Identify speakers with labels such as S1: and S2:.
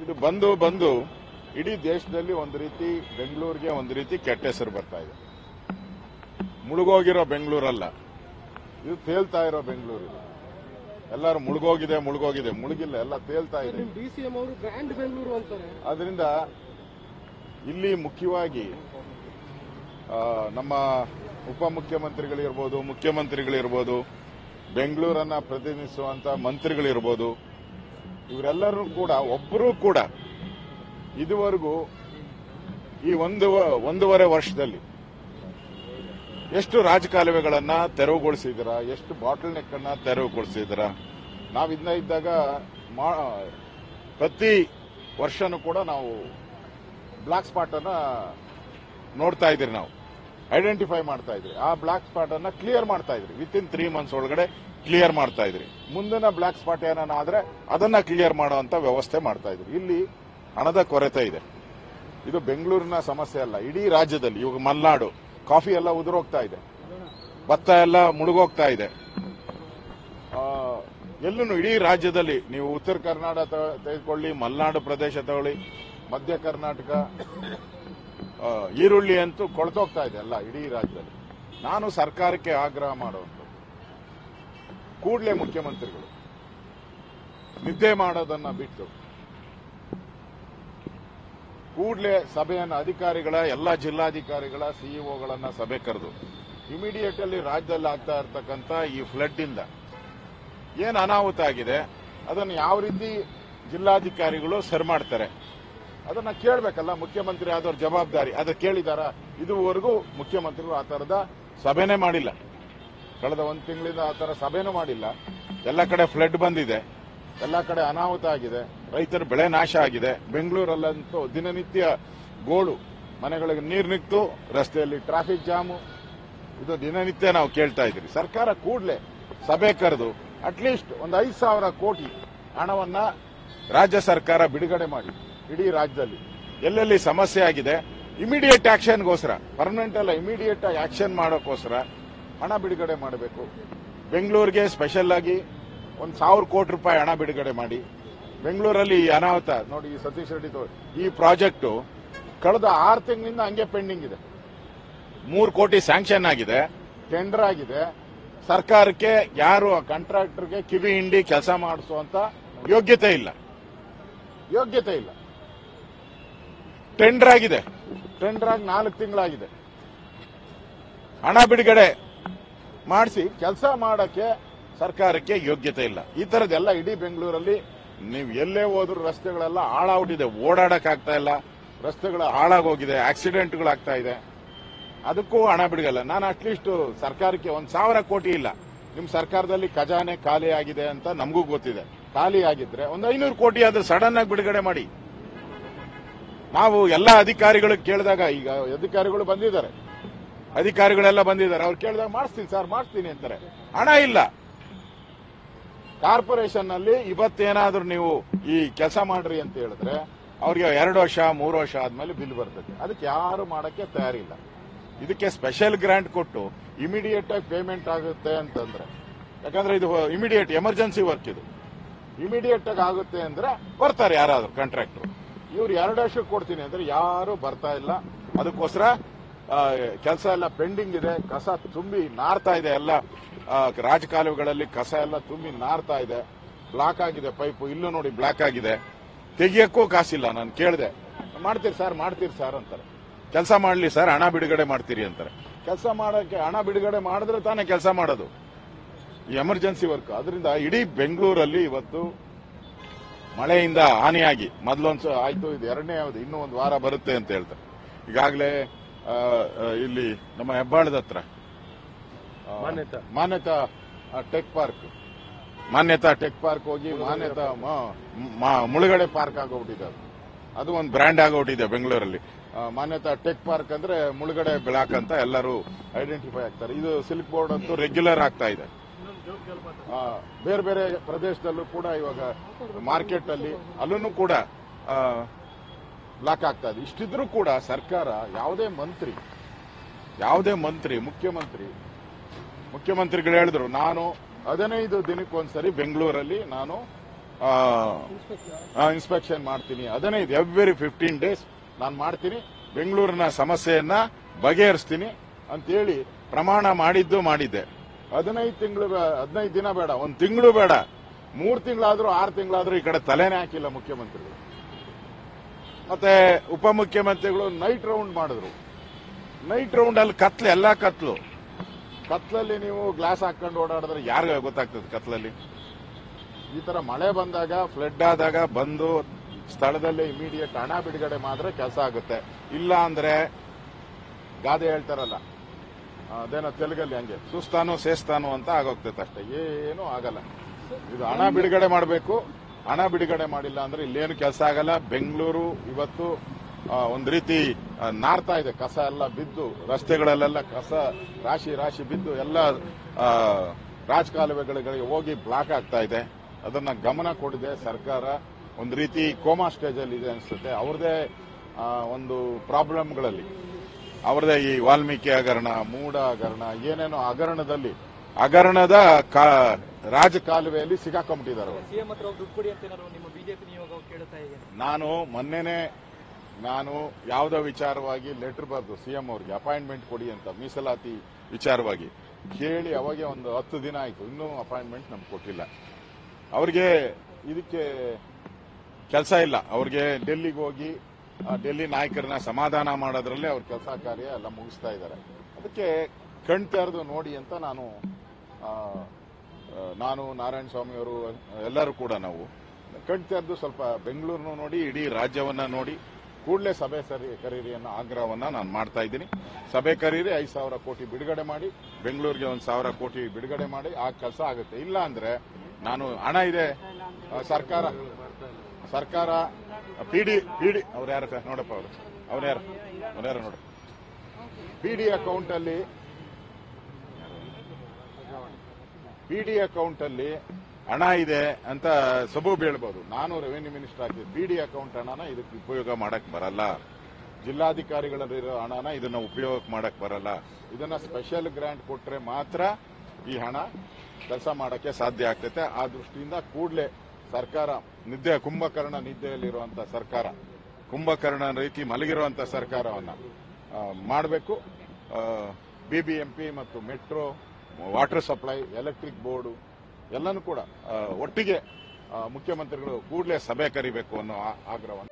S1: ಇದು ಬಂದು ಬಂದು ಇಡೀ ದೇಶದಲ್ಲಿ ಒಂದು ರೀತಿ ಬೆಂಗಳೂರಿಗೆ ಒಂದು ರೀತಿ ಕೆಟ್ಟ ಹೆಸರು ಬರ್ತಾ ಇದೆ ಮುಳುಗೋಗಿರೋ ಬೆಂಗಳೂರಲ್ಲ ಇದು ತೇಲ್ತಾ ಇರೋ ಬೆಂಗಳೂರು ಇದು ಎಲ್ಲರೂ ಮುಳುಗೋಗಿದೆ ಮುಳುಗೋಗಿದೆ ಮುಳುಗಿಲ್ಲ ಎಲ್ಲ ತೇಲ್ತಾ ಇದೆ
S2: ನಿಮ್ ಡಿ ಸಿ ಎಂ ಅವರು ಬ್ರ್ಯಾಂಡ್ ಬೆಂಗಳೂರು ಅಂತಾರೆ
S1: ಆದ್ರಿಂದ ಇಲ್ಲಿ ಮುಖ್ಯವಾಗಿ ಆ, ನಮ್ಮ ಉಪಮುಖ್ಯಮಂತ್ರಿಗಳಿರ್ಬೋದು ಮುಖ್ಯಮಂತ್ರಿಗಳಿರ್ಬೋದು ಬೆಂಗಳೂರನ್ನ ಪ್ರತಿನಿಧಿಸುವಂತ ಮಂತ್ರಿಗಳಿರ್ಬೋದು ಇವರೆಲ್ಲರೂ ಕೂಡ ಒಬ್ಬರೂ ಕೂಡ ಇದುವರೆಗೂ ಈ ಒಂದು ಒಂದೂವರೆ ವರ್ಷದಲ್ಲಿ ಎಷ್ಟು ರಾಜಕಾಲುವೆಗಳನ್ನ ತೆರವುಗೊಳಿಸಿದಿರ ಎಷ್ಟು ಬಾಟಲ್ ನೆಕ್ ಅನ್ನ ತೆರವುಗೊಳಿಸಿದಿರ ನಾವು ಇದನ್ನ ಇದ್ದಾಗ ಮಾ- ಪ್ರತಿ ವರ್ಷನೂ ಕೂಡ ನಾವು ಬ್ಲಾಕ್ ಸ್ಪಾಟ್ ಅನ್ನ ನೋಡ್ತಾ ಇದ್ರಿ ನಾವು ಐಡೆಂಟಿಫೈ ಮಾಡ್ತಾ ಇದ್ರಿ ಆ ಬ್ಲಾಕ್ ಸ್ಪಾಟ್ ಅನ್ನ ಕ್ಲಿಯರ್ ಮಾಡ್ತಾ ಇದ್ರಿ ವಿತ್ ಇನ್ ತ್ರೀ ಮಂತ್ಸ್ ಒಳಗಡೆ ಕ್ಲಿಯರ್ ಮಾಡ್ತಾ ಇದ್ರಿ ಮುಂದಿನ ಬ್ಲಾಕ್ ಸ್ಪಾಟ್ ಏನಾನ ಆದ್ರೆ ಅದನ್ನ ಕ್ಲಿಯರ್ ಮಾಡುವಂತ ವ್ಯವಸ್ಥೆ ಮಾಡ್ತಾ ಇದ್ರಿ ಇಲ್ಲಿ ಹಣದ ಕೊರತೆ ಇದೆ ಇದು ಬೆಂಗಳೂರಿನ ಸಮಸ್ಯೆ ಅಲ್ಲ ಇಡೀ ರಾಜ್ಯದಲ್ಲಿ ಇವಾಗ ಮಲ್ನಾಡು ಕಾಫಿ ಎಲ್ಲ ಉದುರೋಗ್ತಾ ಇದೆ ಭತ್ತ ಎಲ್ಲ ಮುಳುಗೋಗ್ತಾ ಇದೆ ಎಲ್ಲೂ ಇಡೀ ರಾಜ್ಯದಲ್ಲಿ ನೀವು ಉತ್ತರ ಕರ್ನಾಟಕ ತ- ತೆಗೆದುಕೊಳ್ಳಿ ಮಲೆನಾಡು ಪ್ರದೇಶ ತಗೊಳ್ಳಿ ಮಧ್ಯ ಕರ್ನಾಟಕ ಆ, ಈರುಳ್ಳಿ ಅಂತೂ ಕೊಳ್ತೋಗ್ತಾ ಇದೆ ಎಲ್ಲ ಇಡೀ ರಾಜ್ಯದಲ್ಲಿ ನಾನು ಸರ್ಕಾರಕ್ಕೆ ಆಗ್ರಹ ಮಾಡುವಂಥದ್ದು ಕೂಡಲೇ ಮುಖ್ಯಮಂತ್ರಿಗಳು ನಿದ್ದೆ ಮಾಡೋದನ್ನ ಬಿಟ್ಟು ಕೂಡಲೇ ಸಭೆಯನ್ನು ಅಧಿಕಾರಿಗಳ ಎಲ್ಲ ಜಿಲ್ಲಾಧಿಕಾರಿಗಳ ಸಿಇಒಗಳನ್ನ ಸಭೆ ಕರೆದು ಇಮಿಡಿಯೇಟ್ ಅಲ್ಲಿ ರಾಜ್ಯದಲ್ಲಿ ಆಗ್ತಾ ಇರತಕ್ಕಂತ ಈ ಫ್ಲಡ್ ಇಂದ ಏನ್ ಅನಾಹುತ ಆಗಿದೆ ಅದನ್ನು ಯಾವ ರೀತಿ ಜಿಲ್ಲಾಧಿಕಾರಿಗಳು ಸರಿ ಮಾಡ್ತಾರೆ ಅದನ್ನ ಕೇಳಬೇಕಲ್ಲ ಮುಖ್ಯಮಂತ್ರಿ ಆದವ್ರ ಜವಾಬ್ದಾರಿ ಅದು ಕೇಳಿದಾರ ಇದುವರೆಗೂ ಮುಖ್ಯಮಂತ್ರಿಗಳು ಆ ತರದ ಸಭೆನೇ ಮಾಡಿಲ್ಲ ಕಳೆದ ಒಂದು ತಿಂಗಳಿಂದ ಆ ತರ ಸಭೆನೂ ಮಾಡಿಲ್ಲ ಎಲ್ಲ ಕಡೆ ಫ್ಲಡ್ ಬಂದಿದೆ ಎಲ್ಲ ಕಡೆ ಅನಾಹುತ ಆಗಿದೆ ರೈತರ ಬೆಳೆ ನಾಶ ಆಗಿದೆ ಬೆಂಗಳೂರಲ್ಲಂತೂ ದಿನನಿತ್ಯ ಗೋಳು ಮನೆಗಳಿಗೆ ನೀರು ನಿಂತು ರಸ್ತೆಯಲ್ಲಿ ಟ್ರಾಫಿಕ್ ಜಾಮು ಇದು ದಿನನಿತ್ಯ ನಾವು ಕೇಳ್ತಾ ಇದ್ರಿ ಸರ್ಕಾರ ಕೂಡಲೇ ಸಭೆ ಕರೆದು ಅಟ್ಲೀಸ್ಟ್ ಒಂದು ಐದು ಸಾವಿರ ಕೋಟಿ ಹಣವನ್ನ ರಾಜ್ಯ ಸರ್ಕಾರ ಬಿಡುಗಡೆ ಮಾಡಿ ಇಡೀ ರಾಜ್ಯದಲ್ಲಿ ಎಲ್ಲೆಲ್ಲಿ ಸಮಸ್ಯೆ ಆಗಿದೆ ಇಮಿಡಿಯೇಟ್ ಆಕ್ಷನ್ಗೋಸ್ಕರ ಪರ್ಮನೆಂಟ್ ಅಲ್ಲ ಇಮಿಡಿಯೇಟ್ ಆಗಿ ಆಕ್ಷನ್ ಮಾಡೋಕ್ಕೋಸ್ಕರ ಹಣ ಬಿಡುಗಡೆ ಮಾಡಬೇಕು ಬೆಂಗಳೂರಿಗೆ ಸ್ಪೆಷಲ್ ಆಗಿ ಒಂದು ಸಾವಿರ ಕೋಟಿ ರೂಪಾಯಿ ಹಣ ಬಿಡುಗಡೆ ಮಾಡಿ ಬೆಂಗಳೂರಲ್ಲಿ ಈ ಅನಾಹುತ ನೋಡಿ ಈ ಸತೀಶ್ ರೆಡ್ಡಿ ತೋ- ಈ ಪ್ರಾಜೆಕ್ಟ್ ಕಳೆದ ಆರು ತಿಂಗಳಿಂದ ಹಂಗೆ ಪೆಂಡಿಂಗ್ ಇದೆ ಮೂರು ಕೋಟಿ ಸ್ಯಾಂಕ್ಷನ್ ಆಗಿದೆ ಟೆಂಡರ್ ಆಗಿದೆ ಸರ್ಕಾರಕ್ಕೆ ಯಾರು ಕಾಂಟ್ರಾಕ್ಟರ್ಗೆ ಕಿವಿ ಹಿಂಡಿ ಕೆಲಸ ಮಾಡಿಸುವಂತ ಯೋಗ್ಯತೆ ಇಲ್ಲ ಯೋಗ್ಯತೆ ಇಲ್ಲ ಟೆಂಡರ್ ಆಗಿದೆ ಟೆಂಡರ್ ಆಗಿ ನಾಲ್ಕು ತಿಂಗಳಾಗಿದೆ ಹಣ ಬಿಡುಗಡೆ ಮಾಡಿಸಿ ಕೆಲಸ ಮಾಡಕ್ಕೆ ಸರ್ಕಾರಕ್ಕೆ ಯೋಗ್ಯತೆ ಇಲ್ಲ ಈ ತರದೆಲ್ಲ ಇಡೀ ಬೆಂಗಳೂರಲ್ಲಿ ನೀವು ಎಲ್ಲೇ ಹೋದ್ರೂ ರಸ್ತೆಗಳೆಲ್ಲ ಹಾಳಾಗ್ಬಿಟ್ಟಿದೆ ಓಡಾಡಕ್ ಆಗ್ತಾ ಇಲ್ಲ ರಸ್ತೆಗಳು ಹಾಳಾಗೋಗಿದೆ ಆಕ್ಸಿಡೆಂಟ್ಗಳಾಗ್ತಾ ಇದೆ ಅದಕ್ಕೂ ಹಣ ಬಿಡಗಲ್ಲ ನಾನು ಅಟ್ಲೀಸ್ಟ್ ಸರ್ಕಾರಕ್ಕೆ ಒಂದ್ ಸಾವಿರ ಕೋಟಿ ಇಲ್ಲ ನಿಮ್ ಸರ್ಕಾರದಲ್ಲಿ ಖಜಾನೆ ಖಾಲಿ ಆಗಿದೆ ಅಂತ ನಮಗೂ ಗೊತ್ತಿದೆ ಖಾಲಿ ಆಗಿದ್ರೆ ಒಂದು ಐನೂರು ಕೋಟಿ ಆದ್ರೆ ಸಡನ್ ಆಗಿ ಬಿಡುಗಡೆ ಮಾಡಿ ನಾವು ಎಲ್ಲ ಅಧಿಕಾರಿಗಳಿಗೆ ಕೇಳಿದಾಗ ಈಗ ಅಧಿಕಾರಿಗಳು ಬಂದಿದ್ದಾರೆ ಅಧಿಕಾರಿಗಳೆಲ್ಲ ಬಂದಿದ್ದಾರೆ ಅವ್ರು ಕೇಳಿದಾಗ ಮಾಡಿಸ್ತೀನಿ ಸರ್ ಮಾಡಿಸ್ತೀನಿ ಅಂತಾರೆ ಹಣ ಇಲ್ಲ ಕಾರ್ಪೊರೇಷನ್ ನಲ್ಲಿ ಇವತ್ತೇನಾದ್ರೂ ನೀವು ಈ ಕೆಲಸ ಮಾಡ್ರಿ ಅಂತ ಹೇಳಿದ್ರೆ ಅವ್ರಿಗೆ ಎರಡು ವರ್ಷ ಮೂರು ವರ್ಷ ಆದ್ಮೇಲೆ ಬಿಲ್ ಬರ್ತದೆ ಅದಕ್ಕೆ ಯಾರು ಮಾಡಕ್ಕೆ ತಯಾರಿಲ್ಲ ಇದಕ್ಕೆ ಸ್ಪೆಷಲ್ ಗ್ರಾಂಟ್ ಕೊಟ್ಟು ಇಮಿಡಿಯೇಟ್ ಆಗಿ ಪೇಮೆಂಟ್ ಆಗುತ್ತೆ ಅಂತಂದ್ರೆ ಯಾಕಂದ್ರೆ ಇದು ಇಮಿಡಿಯೇಟ್ ಎಮರ್ಜೆನ್ಸಿ ವರ್ಕ್ ಇದು ಇಮಿಡಿಯೇಟ್ ಆಗಿ ಆಗುತ್ತೆ ಅಂದ್ರೆ ಬರ್ತಾರೆ ಯಾರಾದ್ರೂ ಕಾಂಟ್ರಾಕ್ಟರ್ ಇವ್ರು ಎರಡು ವರ್ಷಕ್ಕೆ ಕೊಡ್ತೀನಿ ಅಂದ್ರೆ ಯಾರು ಬರ್ತಾ ಇಲ್ಲ ಅದಕ್ಕೋಸ್ಕರ ಕೆಲಸ ಎಲ್ಲ ಪೆಂಡಿಂಗ್ ಇದೆ ಕಸ ತುಂಬಿ ನಾರ್ತಾ ಇದೆ ಎಲ್ಲ ಆ, ರಾಜಕಾಲುವೆಗಳಲ್ಲಿ ಕಸ ಎಲ್ಲ ತುಂಬಿ ನಾರ್ತಾ ಇದೆ ಬ್ಲಾಕ್ ಆಗಿದೆ ಪೈಪು ಇಲ್ಲೂ ನೋಡಿ ಬ್ಲಾಕ್ ಆಗಿದೆ ತೆಗಿಯಕ್ಕೂ ಕಾಸಿಲ್ಲ ನಾನು ಕೇಳಿದೆ ಮಾಡ್ತೀರಿ ಸರ್ ಮಾಡ್ತೀರಿ ಸರ್ ಅಂತಾರೆ ಕೆಲಸ ಮಾಡ್ಲಿ ಸರ್ ಹಣ ಬಿಡುಗಡೆ ಮಾಡ್ತೀರಿ ಅಂತಾರೆ ಕೆಲಸ ಮಾಡಕ್ಕೆ ಹಣ ಬಿಡುಗಡೆ ಮಾಡಿದ್ರೆ ತಾನೇ ಕೆಲಸ ಮಾಡೋದು ಎಮರ್ಜೆನ್ಸಿ ವರ್ಕ್ ಅದರಿಂದ ಇಡೀ ಬೆಂಗಳೂರಲ್ಲಿ ಇವತ್ತು ಮಳೆಯಿಂದ ಹಾನಿಯಾಗಿ ಮೊದಲೊಂದ್ಸ ಆಯ್ತು ಇದು ಎರಡನೇ ಯಾವ್ದು ಇನ್ನೂ ಒಂದು ವಾರ ಬರುತ್ತೆ ಅಂತ ಹೇಳ್ತಾರೆ ಈಗಾಗಲೇ ಆ, ಆ, ಇಲ್ಲಿ ನಮ್ಮ ಹೆಬ್ಬಾಳದ ಹತ್ರ ಆ,
S2: ಮಾನ್ಯತಾ.
S1: ಮಾನ್ಯತಾ ಆ, Tech Park Manyata Tech Park ಹೋಗಿ ಮಾನ್ಯತಾ ಮ- ಮ- ಮುಳುಗಡೆ ಪಾರ್ಕ್ ಆಗೋಗ್ಬಿಟ್ಟಿದೆ ಅದು ಅದು ಒಂದು ಬ್ರ್ಯಾಂಡ್ ಆಗೋಗ್ಬಿಟ್ಟಿದೆ ಬೆಂಗಳೂರಲ್ಲಿ ಆ, ಮಾನ್ಯತಾ ಟೆಕ್ ಪಾರ್ಕ್ ಅಂದ್ರೆ ಮುಳುಗಡೆ ಬ್ಲಾಕ್ ಅಂತ ಎಲ್ಲರೂ ಐಡೆಂಟಿಫೈ ಆಗ್ತಾರೆ ಇದು ಸಿಲ್ಕ್ ಬೋರ್ಡ್ ಅಂತೂ ರೆಗ್ಯುಲರ್ ಆಗ್ತಾ ಇದೆ ಆ, ಬೇರೆ ಬೇರೆ ಪ್ರದೇಶದಲ್ಲೂ ಕೂಡ ಇವಾಗ ಮಾರ್ಕೆಟ್ ಅಲ್ಲಿ ಅಲ್ಲೂ ಕೂಡ ಬ್ಲಾಕ್ ಆಗ್ತಾ ಇದೆ ಇಷ್ಟಿದ್ರೂ ಕೂಡ ಸರ್ಕಾರ ಯಾವುದೇ ಮಂತ್ರಿ ಯಾವುದೇ ಮಂತ್ರಿ ಮುಖ್ಯಮಂತ್ರಿ ಮುಖ್ಯಮಂತ್ರಿಗಳು ಹೇಳಿದ್ರು ನಾನು ಹದಿನೈದು ದಿನಕ್ಕೊಂದ್ಸರಿ ಬೆಂಗಳೂರಲ್ಲಿ ನಾನು
S2: ಇನ್ಸ್ಪೆಕ್ಟರ್
S1: ಇನ್ಸ್ಪೆಕ್ಷನ್ ಮಾಡ್ತೀನಿ ಹದಿನೈದು ಎವ್ರಿ ಫಿಫ್ಟೀನ್ ಡೇಸ್ ನಾನು ಮಾಡ್ತೀನಿ ಬೆಂಗಳೂರಿನ ಸಮಸ್ಯೆಯನ್ನ ಬಗೆಹರಿಸ್ತೀನಿ ಅಂತೇಳಿ ಪ್ರಮಾಣ ಮಾಡಿದ್ದು ಮಾಡಿದ್ದೆ ಹದಿನೈದು ತಿಂಗಳು ಹದಿನೈದು ದಿನ ಬೇಡ ಒಂದು ತಿಂಗಳು ಬೇಡ ಮೂರು ತಿಂಗಳಾದ್ರೂ ಆರು ತಿಂಗಳಾದ್ರೂ ಈ ಕಡೆ ತಲೆನೇ ಹಾಕಿಲ್ಲ ಮುಖ್ಯಮಂತ್ರಿಗಳು ಮತ್ತೆ ಉಪಮುಖ್ಯಮಂತ್ರಿಗಳು ನೈಟ್ ರೌಂಡ್ ಮಾಡಿದ್ರು ನೈಟ್ ರೌಂಡ್ ಅಲ್ಲಿ ಕತ್ಲು ಎಲ್ಲಾ ಕತ್ಲು ಕತ್ಲಲ್ಲಿ ನೀವು ಗ್ಲಾಸ್ ಹಾಕೊಂಡು ಓಡಾಡಿದ್ರೆ ಯಾರಿಗ ಗೊತ್ತಾಗ್ತದೆ ಕತ್ಲಲ್ಲಿ ಈ ತರ ಮಳೆ ಬಂದಾಗ ಫ್ಲಡ್ ಆದಾಗ ಬಂದು ಸ್ಥಳದಲ್ಲೇ ಇಮಿಡಿಯೇಟ್ ಹಣ ಬಿಡುಗಡೆ ಮಾಡಿದ್ರೆ ಕೆಲಸ ಆಗುತ್ತೆ ಇಲ್ಲ ಅಂದ್ರೆ ಗಾದೆ ಹೇಳ್ತಾರಲ್ಲ ಆ, ಅದೇನೋ ತೆಲುಗಲ್ಲಿ ಹಂಗೆ ಸುಸ್ತಾನು ಸೇಸ್ತಾನು ಅಂತ ಆಗೋಗ್ತೈತೆ ಅಷ್ಟೇ ಏನೂ ಆಗಲ್ಲ ಇದು ಹಣ ಬಿಡುಗಡೆ ಮಾಡಬೇಕು ಹಣ ಬಿಡುಗಡೆ ಮಾಡಿಲ್ಲ ಅಂದ್ರೆ ಇಲ್ಲೇನು ಕೆಲಸ ಆಗಲ್ಲ ಬೆಂಗಳೂರು ಇವತ್ತು ಆ, ಒಂದ್ ರೀತಿ ಆ, ನಾರ್ತಾ ಇದೆ ಕಸ ಎಲ್ಲ ಬಿದ್ದು ರಸ್ತೆಗಳಲ್ಲೆಲ್ಲ ಕಸ ರಾಶಿ ರಾಶಿ ಬಿದ್ದು ಎಲ್ಲ ಆ, ರಾಜಕಾಲುವೆಗಳಿಗೆ ಹೋಗಿ ಬ್ಲಾಕ್ ಆಗ್ತಾ ಇದೆ ಅದನ್ನ ಗಮನ ಕೊಡಿದೆ ಸರ್ಕಾರ ಒಂದು ರೀತಿ ಕೋಮಾ ಸ್ಟೇಜ್ ಅಲ್ಲಿ ಇದೆ ಅನ್ಸುತ್ತೆ ಅವ್ರದೇ ಆ, ಒಂದು ಪ್ರಾಬ್ಲಮ್ಗಳಲ್ಲಿ ಅವ್ರದೇ ಈ ವಾಲ್ಮೀಕಿ ಹಗರಣ ಮೂಡ ಹಗರಣ ಏನೇನೋ ಹಗರಣದಲ್ಲಿ ಹಗರಣದ ಕಾ- ರಾಜಕಾಲುವೆಯಲ್ಲಿ ಸಿಗಾಕೊಂಡ್ಬಿಟ್ಟಿದ್ದಾರೆ ಅವರು
S3: ಸಿಎಂ ಹತ್ರ ದುಡ್ಡು ಕೊಡಿ ಅಂತ ಏನಾದ್ರು ನಿಮ್ಮ ಬಿಜೆಪಿ ನಿಯೋಗ ಕೇಳ್ತಾ ಇದೆ
S1: ನಾನು ಮೊನ್ನೆನೆ ನಾನು ಯಾವುದೋ ವಿಚಾರವಾಗಿ ಲೆಟರ್ ಬರೆದು ಸಿಎಂ ಅವ್ರಿಗೆ ಅಪಾಯಿಂಟ್ಮೆಂಟ್ ಕೊಡಿ ಅಂತ ಮೀಸಲಾತಿ ವಿಚಾರವಾಗಿ ಕೇಳಿ ಅವಾಗೆ ಒಂದು ಹತ್ತು ದಿನ ಆಯ್ತು ಇನ್ನೂ ಅಪಾಯಿಂಟ್ಮೆಂಟ್ ನಮ್ಗೆ ಕೊಟ್ಟಿಲ್ಲ ಅವ್ರಿಗೆ ಇದಕ್ಕೆ ಕೆಲಸ ಇಲ್ಲ ಅವ್ರಿಗೆ ಡೆಲ್ಲಿಗೆ ಹೋಗಿ ಆ, ಡೆಲ್ಲಿ ನಾಯಕರನ್ನ ಸಮಾಧಾನ ಮಾಡೋದ್ರಲ್ಲೇ ಅವ್ರ ಕೆಲಸ ಕಾರ್ಯ ಎಲ್ಲ ಮುಗಿಸ್ತಾ ಇದ್ದಾರೆ ಅದಕ್ಕೆ ಕಣ್ ತೆರೆದು ನೋಡಿ ಅಂತ ನಾನು ಆ, ಆ, ನಾನು ನಾರಾಯಣ ಸ್ವಾಮಿ ಅವರು ಎಲ್ಲರೂ ಕೂಡ ನಾವು ಕಣ್ ತೆರೆದು ಸ್ವಲ್ಪ ಬೆಂಗಳೂರನ್ನು ನೋಡಿ ಇಡೀ ರಾಜ್ಯವನ್ನ ನೋಡಿ ಕೂಡಲೇ ಸಭೆ ಸರಿ ಕರೀರಿ ಅನ್ನೋ ಆಗ್ರಹವನ್ನ ನಾನು ಮಾಡ್ತಾ ಇದ್ದೀನಿ ಸಭೆ ಕರೀರಿ ಐದು ಸಾವಿರ ಕೋಟಿ ಬಿಡುಗಡೆ ಮಾಡಿ ಬೆಂಗಳೂರಿಗೆ ಒಂದು ಸಾವಿರ ಕೋಟಿ ಬಿಡುಗಡೆ ಮಾಡಿ ಆ ಕೆಲಸ ಆಗುತ್ತೆ ಇಲ್ಲ ಅಂದ್ರೆ ನಾನು ಹಣ ಇದೆ ಆ, ಸರ್ಕಾರ ಸರ್ಕಾರ ಪಿಡಿ ಪಿಡಿ ಅವ್ರು ಯಾರ ನೋಡಪ್ಪ ಅವರು ಅವ್ರು ಯಾರು ಅವ್ರು ಯಾರು ನೋಡು ಪಿಡಿ ಅಕೌಂಟ್ ಅಲ್ಲಿ ಪಿಡಿ ಅಕೌಂಟ್ ಅಲ್ಲಿ ಹಣ ಇದೆ ಅಂತ ಸಬೂಬ್ ಹೇಳ್ಬೋದು ನಾನು ರೆವಿನ್ಯೂ ಮಿನಿಸ್ಟರ್ ಆಗಿ ಪಿಡಿ ಅಕೌಂಟ್ ಹಣನ ಇದಕ್ಕೆ ಉಪಯೋಗ ಮಾಡಕ್ ಬರಲ್ಲ ಜಿಲ್ಲಾಧಿಕಾರಿಗಳಲ್ಲಿರೋ ಹಣನ ಇದನ್ನ ಉಪಯೋಗ ಮಾಡಕ್ ಬರಲ್ಲ ಇದನ್ನ ಸ್ಪೆಷಲ್ ಗ್ರಾಂಟ್ ಕೊಟ್ರೆ ಮಾತ್ರ ಈ ಹಣ ಕೆಲಸ ಮಾಡಕ್ಕೆ ಸಾಧ್ಯ ಆಗ್ತೈತೆ ಆ ದೃಷ್ಟಿಯಿಂದ ಕೂಡಲೇ ಸರ್ಕಾರ ನಿದ್ದೆ ಕುಂಭಕರ್ಣ ನಿದ್ದೆಯಲ್ಲಿರುವಂತ ಸರ್ಕಾರ ಕುಂಭಕರ್ಣ ರೀತಿ ಮಲಗಿರುವಂತ ಸರ್ಕಾರವನ್ನ ಮಾಡಬೇಕು ಬಿಬಿಎಂಪಿ ಮತ್ತು metro water supply electric board ಎಲ್ಲನೂ ಕೂಡ ಆ, ಒಟ್ಟಿಗೆ ಆ, ಮುಖ್ಯಮಂತ್ರಿಗಳು ಕೂಡಲೇ ಸಭೆ ಕರಿಬೇಕು ಅನ್ನೋ ಆ- ಆಗ್ರಹವನ್ನು